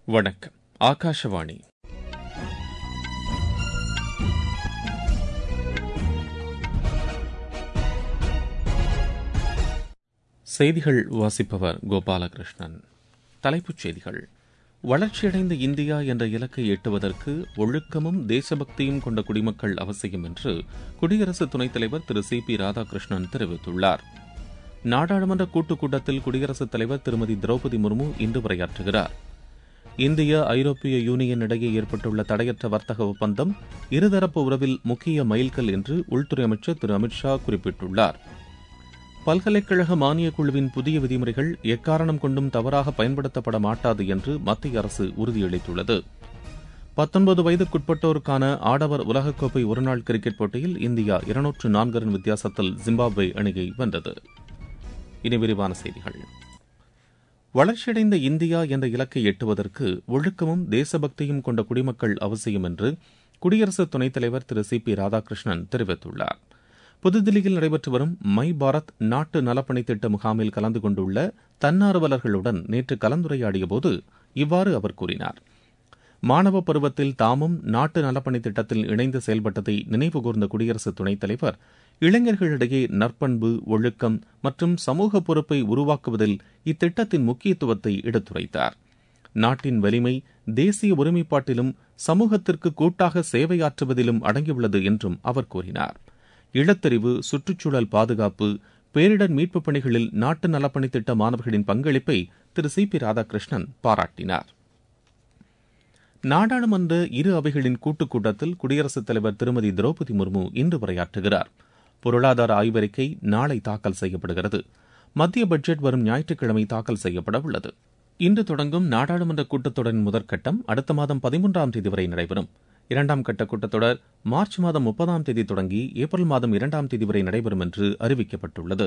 வணக்கம் ஆகாஷவாணி செய்திகள் வாசிப்பவர் கோபாலகிருஷ்ணன் தலைப்புச் செய்திகள் வளர்ச்சியடைந்த இந்தியா என்ற இலக்கை எட்டுவதற்கு ஒழுக்கமும் தேசபக்தியும் கொண்ட குடிமக்கள் அவசியம் என்று குடியரசு துணைத் தலைவர் திரு சி பி ராதாகிருஷ்ணன் தெரிவித்துள்ளார் நாடாளுமன்ற கூட்டுக் கூட்டத்தில் குடியரசுத் தலைவர் திருமதி திரௌபதி முர்மு இன்று உரையாற்றுகிறார் இந்திய ஐரோப்பிய யூனியன் இடையே ஏற்பட்டுள்ள தடையற்ற வர்த்தக ஒப்பந்தம் இருதரப்பு உறவில் முக்கிய மைல்கல் என்று உள்துறை அமைச்சர் திரு அமித்ஷா குறிப்பிட்டுள்ளார் பல்கலைக்கழக மானியக் குழுவின் புதிய விதிமுறைகள் எக்காரணம் கொண்டும் தவறாக பயன்படுத்தப்பட மாட்டாது என்று மத்திய அரசு உறுதியளித்துள்ளது பத்தொன்பது வயதுக்குட்பட்டோருக்கான ஆடவர் உலகக்கோப்பை ஒருநாள் கிரிக்கெட் போட்டியில் இந்தியா இருநூற்று நான்கு ரன் வித்தியாசத்தில் ஜிம்பாப்வே அணியை வென்றது இனி விரிவான செய்திகள் வளர்ச்சியடைந்த இந்தியா என்ற இலக்கை எட்டுவதற்கு ஒழுக்கமும் தேசபக்தியும் கொண்ட குடிமக்கள் அவசியம் என்று குடியரசு துணைத் தலைவர் திரு சி பி ராதாகிருஷ்ணன் தெரிவித்துள்ளார் புதுதில்லியில் நடைபெற்று வரும் மை பாரத் நாட்டு நலப்பணி திட்ட முகாமில் கலந்து கொண்டுள்ள தன்னார்வலர்களுடன் நேற்று கலந்துரையாடியபோது இவ்வாறு அவர் கூறினார் மாணவ பருவத்தில் தாமும் நாட்டு நலப்பணி திட்டத்தில் இணைந்து செயல்பட்டதை நினைவுகூர்ந்த குடியரசு துணைத் தலைவர் இளைஞர்களிடையே நற்பண்பு ஒழுக்கம் மற்றும் சமூக பொறுப்பை உருவாக்குவதில் இத்திட்டத்தின் முக்கியத்துவத்தை எடுத்துரைத்தார் நாட்டின் வலிமை தேசிய ஒருமைப்பாட்டிலும் சமூகத்திற்கு கூட்டாக சேவையாற்றுவதிலும் அடங்கியுள்ளது என்றும் அவர் கூறினார் இளத்தறிவு சுற்றுச்சூழல் பாதுகாப்பு பேரிடர் மீட்புப் பணிகளில் நாட்டு நலப்பணி திட்ட மாணவர்களின் பங்களிப்பை திரு சி பி ராதாகிருஷ்ணன் பாராட்டினார் நாடாளுமன்ற இரு அவைகளின் கூட்டுக் கூட்டத்தில் குடியரசுத் தலைவர் திருமதி திரௌபதி முர்மு இன்று உரையாற்றுகிறார் பொருளாதார ஆய்வறிக்கை நாளை தாக்கல் செய்யப்படுகிறது மத்திய பட்ஜெட் வரும் ஞாயிற்றுக்கிழமை தாக்கல் செய்யப்பட உள்ளது இன்று தொடங்கும் நாடாளுமன்ற கூட்டத்தொடரின் முதற்கட்டம் அடுத்த மாதம் பதிமூன்றாம் தேதி வரை நடைபெறும் இரண்டாம் கட்ட கூட்டத்தொடர் மார்ச் மாதம் முப்பதாம் தேதி தொடங்கி ஏப்ரல் மாதம் இரண்டாம் தேதி வரை நடைபெறும் என்று அறிவிக்கப்பட்டுள்ளது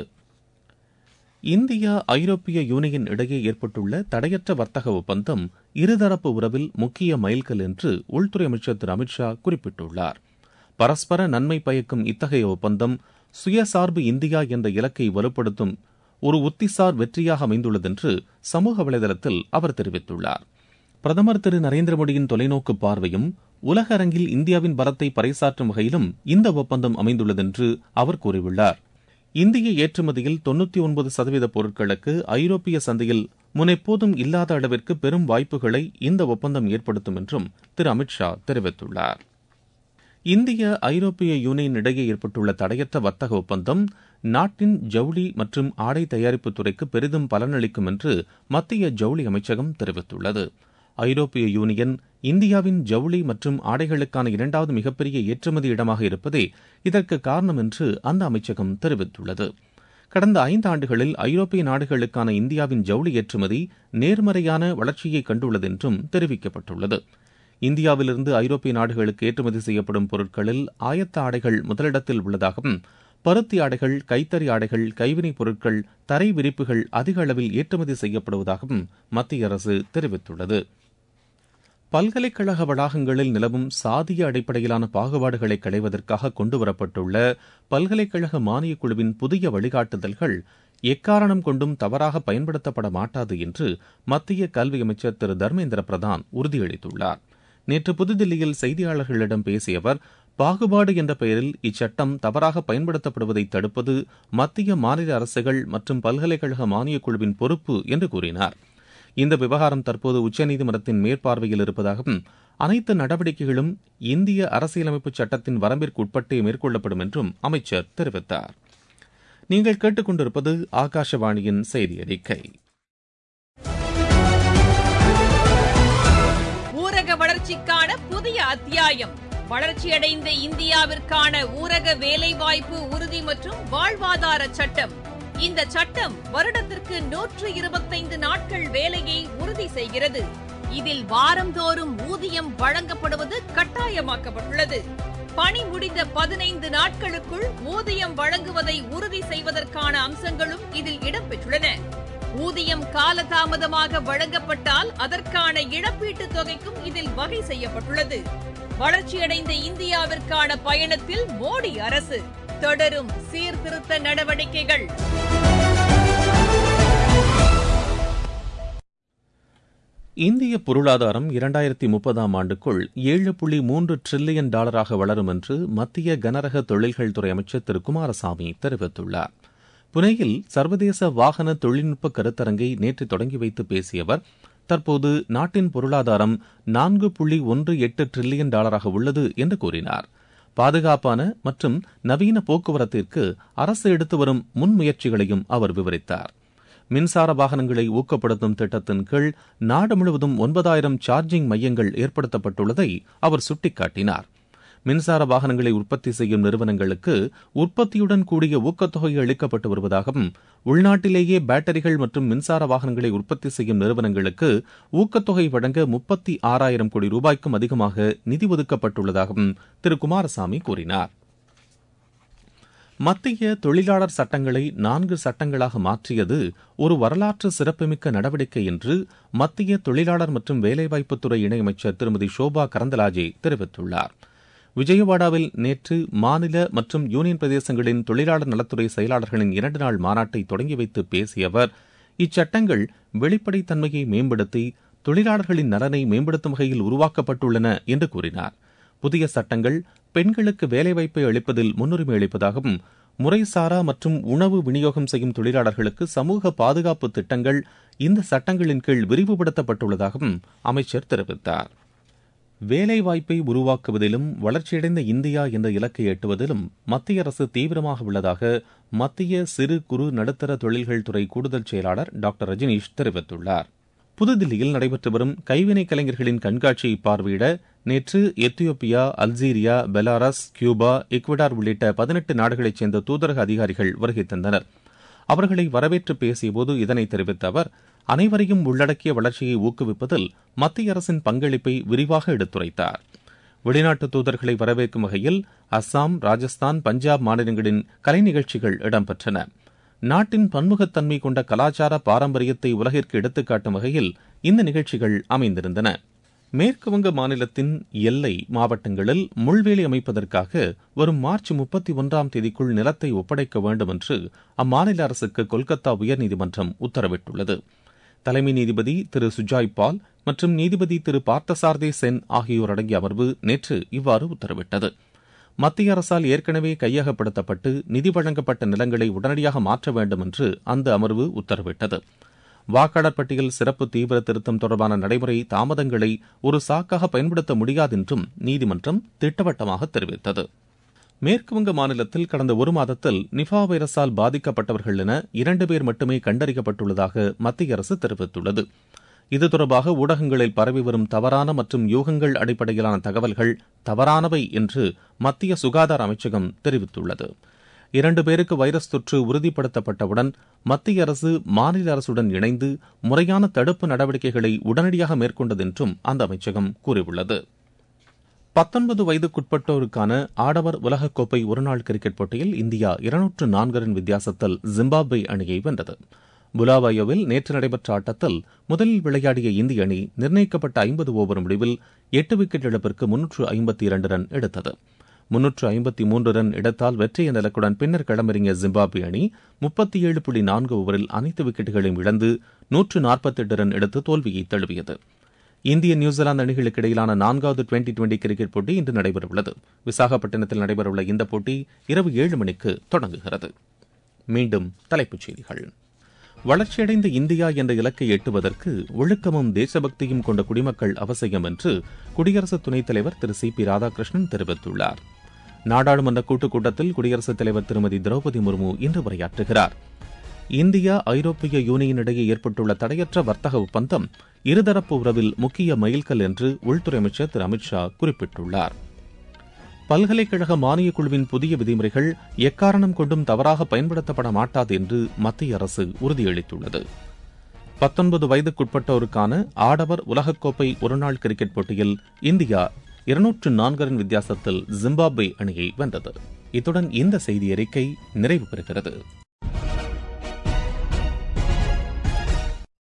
இந்தியா ஐரோப்பிய யூனியன் இடையே ஏற்பட்டுள்ள தடையற்ற வர்த்தக ஒப்பந்தம் இருதரப்பு உறவில் முக்கிய மைல்கல் என்று உள்துறை அமைச்சர் திரு அமித்ஷா குறிப்பிட்டுள்ளார் பரஸ்பர நன்மை பயக்கும் இத்தகைய ஒப்பந்தம் சுயசார்பு இந்தியா என்ற இலக்கை வலுப்படுத்தும் ஒரு உத்திசார் வெற்றியாக அமைந்துள்ளது என்று சமூக வலைதளத்தில் அவர் தெரிவித்துள்ளார் பிரதமர் திரு நரேந்திர மோடியின் தொலைநோக்கு பார்வையும் உலக அரங்கில் இந்தியாவின் பலத்தை பறைசாற்றும் வகையிலும் இந்த ஒப்பந்தம் அமைந்துள்ளது என்று அவர் கூறியுள்ளார் இந்திய ஏற்றுமதியில் தொன்னூத்தி ஒன்பது சதவீத பொருட்களுக்கு ஐரோப்பிய சந்தையில் முன்னெப்போதும் இல்லாத அளவிற்கு பெரும் வாய்ப்புகளை இந்த ஒப்பந்தம் ஏற்படுத்தும் என்றும் திரு அமித்ஷா தெரிவித்துள்ளார் இந்திய ஐரோப்பிய யூனியன் இடையே ஏற்பட்டுள்ள தடையற்ற வர்த்தக ஒப்பந்தம் நாட்டின் ஜவுளி மற்றும் ஆடை தயாரிப்பு துறைக்கு பெரிதும் பலனளிக்கும் என்று மத்திய ஜவுளி அமைச்சகம் தெரிவித்துள்ளது ஐரோப்பிய யூனியன் இந்தியாவின் ஜவுளி மற்றும் ஆடைகளுக்கான இரண்டாவது மிகப்பெரிய ஏற்றுமதி இடமாக இருப்பதே இதற்கு காரணம் என்று அந்த அமைச்சகம் தெரிவித்துள்ளது கடந்த ஐந்து ஆண்டுகளில் ஐரோப்பிய நாடுகளுக்கான இந்தியாவின் ஜவுளி ஏற்றுமதி நேர்மறையான வளர்ச்சியை கண்டுள்ளது என்றும் தெரிவிக்கப்பட்டுள்ளது இந்தியாவிலிருந்து ஐரோப்பிய நாடுகளுக்கு ஏற்றுமதி செய்யப்படும் பொருட்களில் ஆயத்த ஆடைகள் முதலிடத்தில் உள்ளதாகவும் பருத்தி ஆடைகள் கைத்தறி ஆடைகள் கைவினைப் பொருட்கள் தரை விரிப்புகள் அதிக அளவில் ஏற்றுமதி செய்யப்படுவதாகவும் மத்திய அரசு தெரிவித்துள்ளது பல்கலைக்கழக வளாகங்களில் நிலவும் சாதிய அடிப்படையிலான பாகுபாடுகளை களைவதற்காக கொண்டுவரப்பட்டுள்ள பல்கலைக்கழக மானியக் குழுவின் புதிய வழிகாட்டுதல்கள் எக்காரணம் கொண்டும் தவறாக பயன்படுத்தப்பட மாட்டாது என்று மத்திய கல்வி அமைச்சர் திரு தர்மேந்திர பிரதான் உறுதியளித்துள்ளார் நேற்று புதுதில்லியில் செய்தியாளர்களிடம் பேசிய அவர் பாகுபாடு என்ற பெயரில் இச்சட்டம் தவறாக பயன்படுத்தப்படுவதை தடுப்பது மத்திய மாநில அரசுகள் மற்றும் பல்கலைக்கழக மானியக் குழுவின் பொறுப்பு என்று கூறினார் இந்த விவகாரம் தற்போது உச்சநீதிமன்றத்தின் மேற்பார்வையில் இருப்பதாகவும் அனைத்து நடவடிக்கைகளும் இந்திய அரசியலமைப்பு சட்டத்தின் வரம்பிற்கு உட்பட்டே மேற்கொள்ளப்படும் என்றும் அமைச்சர் தெரிவித்தார் நீங்கள் கேட்டுக்கொண்டிருப்பது ஆகாஷவாணியின் செய்தி அறிக்கை ஊரக வளர்ச்சிக்கான புதிய அத்தியாயம் வளர்ச்சியடைந்த இந்தியாவிற்கான ஊரக வேலைவாய்ப்பு உறுதி மற்றும் வாழ்வாதார சட்டம் இந்த சட்டம் வருடத்திற்கு நூற்று இருபத்தைந்து நாட்கள் வேலையை உறுதி செய்கிறது இதில் வாரந்தோறும் ஊதியம் வழங்கப்படுவது கட்டாயமாக்கப்பட்டுள்ளது பணி முடிந்த பதினைந்து நாட்களுக்குள் ஊதியம் வழங்குவதை உறுதி செய்வதற்கான அம்சங்களும் இதில் இடம்பெற்றுள்ளன ஊதியம் காலதாமதமாக வழங்கப்பட்டால் அதற்கான இழப்பீட்டுத் தொகைக்கும் இதில் வகை செய்யப்பட்டுள்ளது வளர்ச்சியடைந்த இந்தியாவிற்கான பயணத்தில் மோடி அரசு தொடரும் சீர்திருத்த நடவடிக்கைகள் இந்திய பொருளாதாரம் இரண்டாயிரத்தி முப்பதாம் ஆண்டுக்குள் ஏழு புள்ளி மூன்று டிரில்லியன் டாலராக வளரும் என்று மத்திய கனரக தொழில்கள் துறை அமைச்சர் திரு குமாரசாமி தெரிவித்துள்ளார் புனேயில் சர்வதேச வாகன தொழில்நுட்ப கருத்தரங்கை நேற்று தொடங்கி வைத்து பேசிய அவர் தற்போது நாட்டின் பொருளாதாரம் நான்கு புள்ளி ஒன்று எட்டு டிரில்லியன் டாலராக உள்ளது என்று கூறினார் பாதுகாப்பான மற்றும் நவீன போக்குவரத்திற்கு அரசு எடுத்து வரும் முன்முயற்சிகளையும் அவர் விவரித்தார் மின்சார வாகனங்களை ஊக்கப்படுத்தும் திட்டத்தின் கீழ் நாடு முழுவதும் ஒன்பதாயிரம் சார்ஜிங் மையங்கள் ஏற்படுத்தப்பட்டுள்ளதை அவர் சுட்டிக்காட்டினார் மின்சார வாகனங்களை உற்பத்தி செய்யும் நிறுவனங்களுக்கு உற்பத்தியுடன் கூடிய ஊக்கத்தொகை அளிக்கப்பட்டு வருவதாகவும் உள்நாட்டிலேயே பேட்டரிகள் மற்றும் மின்சார வாகனங்களை உற்பத்தி செய்யும் நிறுவனங்களுக்கு ஊக்கத்தொகை வழங்க முப்பத்தி ஆறாயிரம் கோடி ரூபாய்க்கும் அதிகமாக நிதி ஒதுக்கப்பட்டுள்ளதாகவும் திரு குமாரசாமி கூறினார் மத்திய தொழிலாளர் சட்டங்களை நான்கு சட்டங்களாக மாற்றியது ஒரு வரலாற்று சிறப்புமிக்க நடவடிக்கை என்று மத்திய தொழிலாளர் மற்றும் வேலைவாய்ப்புத்துறை இணையமைச்சர் திருமதி ஷோபா கரந்தலாஜே தெரிவித்துள்ளார் விஜயவாடாவில் நேற்று மாநில மற்றும் யூனியன் பிரதேசங்களின் தொழிலாளர் நலத்துறை செயலாளர்களின் இரண்டு நாள் மாநாட்டை தொடங்கி வைத்து பேசிய அவர் இச்சட்டங்கள் வெளிப்படைத்தன்மையை மேம்படுத்தி தொழிலாளர்களின் நலனை மேம்படுத்தும் வகையில் உருவாக்கப்பட்டுள்ளன என்று கூறினார் புதிய சட்டங்கள் பெண்களுக்கு வேலைவாய்ப்பை அளிப்பதில் முன்னுரிமை அளிப்பதாகவும் முறைசாரா மற்றும் உணவு விநியோகம் செய்யும் தொழிலாளர்களுக்கு சமூக பாதுகாப்பு திட்டங்கள் இந்த சட்டங்களின் கீழ் விரிவுபடுத்தப்பட்டுள்ளதாகவும் அமைச்சர் தெரிவித்தார் வேலைவாய்ப்பை உருவாக்குவதிலும் வளர்ச்சியடைந்த இந்தியா என்ற இலக்கை எட்டுவதிலும் மத்திய அரசு தீவிரமாக உள்ளதாக மத்திய சிறு குறு நடுத்தர தொழில்கள் துறை கூடுதல் செயலாளர் டாக்டர் ரஜினீஷ் தெரிவித்துள்ளார் புதுதில்லியில் நடைபெற்று வரும் கைவினை கலைஞர்களின் கண்காட்சியை பார்வையிட நேற்று Ethiopia Algeria Belarus Cuba Ecuador உள்ளிட்ட பதினெட்டு நாடுகளைச் சேர்ந்த தூதரக அதிகாரிகள் வருகை தந்தனர் அவர்களை வரவேற்று பேசியபோது இதனை தெரிவித்த அவர் அனைவரையும் உள்ளடக்கிய வளர்ச்சியை ஊக்குவிப்பதில் மத்திய அரசின் பங்களிப்பை விரிவாக எடுத்துரைத்தார் வெளிநாட்டு தூதர்களை வரவேற்கும் வகையில் அஸ்ஸாம் ராஜஸ்தான் பஞ்சாப் மாநிலங்களின் கலை நிகழ்ச்சிகள் இடம்பெற்றன நாட்டின் பன்முகத்தன்மை கொண்ட கலாச்சார பாரம்பரியத்தை உலகிற்கு எடுத்துக்காட்டும் வகையில் இந்த நிகழ்ச்சிகள் அமைந்திருந்தன மேற்குவங்க மாநிலத்தின் எல்லை மாவட்டங்களில் முள்வேலி அமைப்பதற்காக வரும் மார்ச் முப்பத்தி ஒன்றாம் தேதிக்குள் நிலத்தை ஒப்படைக்க வேண்டும் என்று அம்மாநில அரசுக்கு கொல்கத்தா உயர்நீதிமன்றம் உத்தரவிட்டுள்ளது தலைமை நீதிபதி திரு சுஜாய் பால் மற்றும் நீதிபதி திரு பார்த்தசாரதே சென் ஆகியோர் அடங்கிய அமர்வு நேற்று இவ்வாறு உத்தரவிட்டது மத்திய அரசால் ஏற்கனவே கையகப்படுத்தப்பட்டு நிதி வழங்கப்பட்ட நிலங்களை உடனடியாக மாற்ற வேண்டும் என்று அந்த அமர்வு உத்தரவிட்டது வாக்காளர் பட்டியல் சிறப்பு தீவிர திருத்தம் தொடர்பான நடைமுறை தாமதங்களை ஒரு சாக்காக பயன்படுத்த முடியாது என்றும் நீதிமன்றம் திட்டவட்டமாக தெரிவித்தது மேற்குவங்க மாநிலத்தில் கடந்த ஒரு மாதத்தில் நிஃபா வைரஸால் பாதிக்கப்பட்டவர்கள் என இரண்டு பேர் மட்டுமே கண்டறியப்பட்டுள்ளதாக மத்திய அரசு தெரிவித்துள்ளது இது தொடர்பாக ஊடகங்களில் பரவி வரும் தவறான மற்றும் யூகங்கள் அடிப்படையிலான தகவல்கள் தவறானவை என்று மத்திய சுகாதார அமைச்சகம் தெரிவித்துள்ளது இரண்டு பேருக்கு வைரஸ் தொற்று உறுதிப்படுத்தப்பட்டவுடன் மத்திய அரசு மாநில அரசுடன் இணைந்து முறையான தடுப்பு நடவடிக்கைகளை உடனடியாக மேற்கொண்டது என்றும் அந்த அமைச்சகம் கூறியுள்ளது பத்தொன்பது வயதுக்குட்பட்டோருக்கான ஆடவர் உலகக்கோப்பை ஒருநாள் கிரிக்கெட் போட்டியில் இந்தியா இருநூற்று நான்கு ரன் வித்தியாசத்தில் ஜிம்பாப்வே அணியை வென்றது புலாவாயோவில் நேற்று நடைபெற்ற ஆட்டத்தில் முதலில் விளையாடிய இந்திய அணி நிர்ணயிக்கப்பட்ட ஐம்பது ஓவர் முடிவில் எட்டு விக்கெட் இழப்பிற்கு முன்னூற்று ஐம்பத்தி இரண்டு ரன் எடுத்தது முன்னூற்று ஐம்பத்தி மூன்று ரன் எடுத்தால் வெற்றி என்ற இலக்குடன் பின்னர் களமிறங்கிய ஜிம்பாப்வே அணி முப்பத்தி ஏழு புள்ளி நான்கு ஓவரில் அனைத்து விக்கெட்டுகளையும் இழந்து நூற்று நாற்பத்தெட்டு ரன் எடுத்து தோல்வியை தழுவியது இந்திய நியூசிலாந்து அணிகளுக்கு இடையிலான நான்காவது டுவெண்டி டுவெண்டி கிரிக்கெட் போட்டி இன்று நடைபெறவுள்ளது விசாகப்பட்டினத்தில் நடைபெறவுள்ள இந்த போட்டி இரவு ஏழு மணிக்கு தொடங்குகிறது மீண்டும் தலைப்புச் செய்திகள் வளர்ச்சியடைந்த இந்தியா என்ற இலக்கை எட்டுவதற்கு ஒழுக்கமும் தேசபக்தியும் கொண்ட குடிமக்கள் அவசியம் என்று குடியரசு துணைத் தலைவர் திரு சி பி ராதாகிருஷ்ணன் தெரிவித்துள்ளார் நாடாளுமன்ற கூட்டுக் கூட்டத்தில் குடியரசுத் தலைவர் திருமதி திரௌபதி முர்மு இன்று உரையாற்றுகிறார் இந்தியா ஐரோப்பிய யூனியன் இடையே ஏற்பட்டுள்ள தடையற்ற வர்த்தக ஒப்பந்தம் இருதரப்பு உறவில் முக்கிய மைல்கல் என்று உள்துறை அமைச்சர் திரு அமித்ஷா குறிப்பிட்டுள்ளார் பல்கலைக்கழக மானியக் குழுவின் புதிய விதிமுறைகள் எக்காரணம் கொண்டும் தவறாக பயன்படுத்தப்பட மாட்டாது என்று மத்திய அரசு உறுதியளித்துள்ளது பத்தொன்பது வயதுக்குட்பட்டோருக்கான ஆடவர் உலகக்கோப்பை ஒருநாள் கிரிக்கெட் போட்டியில் இந்தியா இருநூற்று நான்கு ரன் வித்தியாசத்தில் ஜிம்பாப்வே அணியை வென்றது இத்துடன் இந்த செய்தி அறிக்கை நிறைவு பெறுகிறது